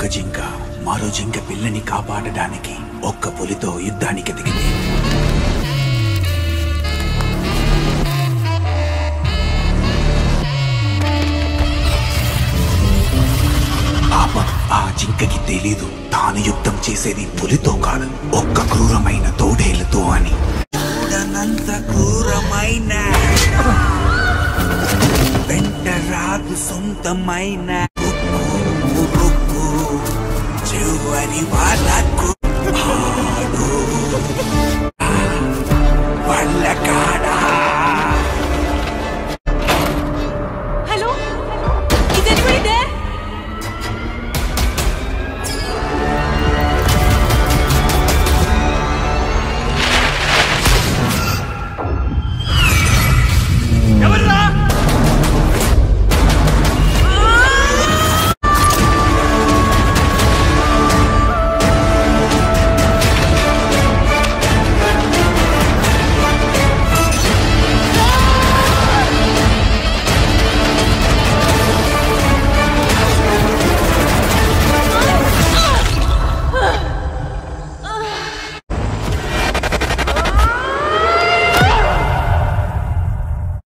జింక మరో జింక పిల్లని కాపాడడానికి ఒక్క పులితో యుద్ధానికి దిగింది పాపం ఆ జింకకి తెలీదు తాను యుద్ధం చేసేది పులితో కాదు ఒక్క క్రూరమైన తోడేలతో అని చూడనంత క్రూరమైన వెంట రాదు సొంతమైన కుక్కు, కుక్కు, చివరి వాళ్ళకు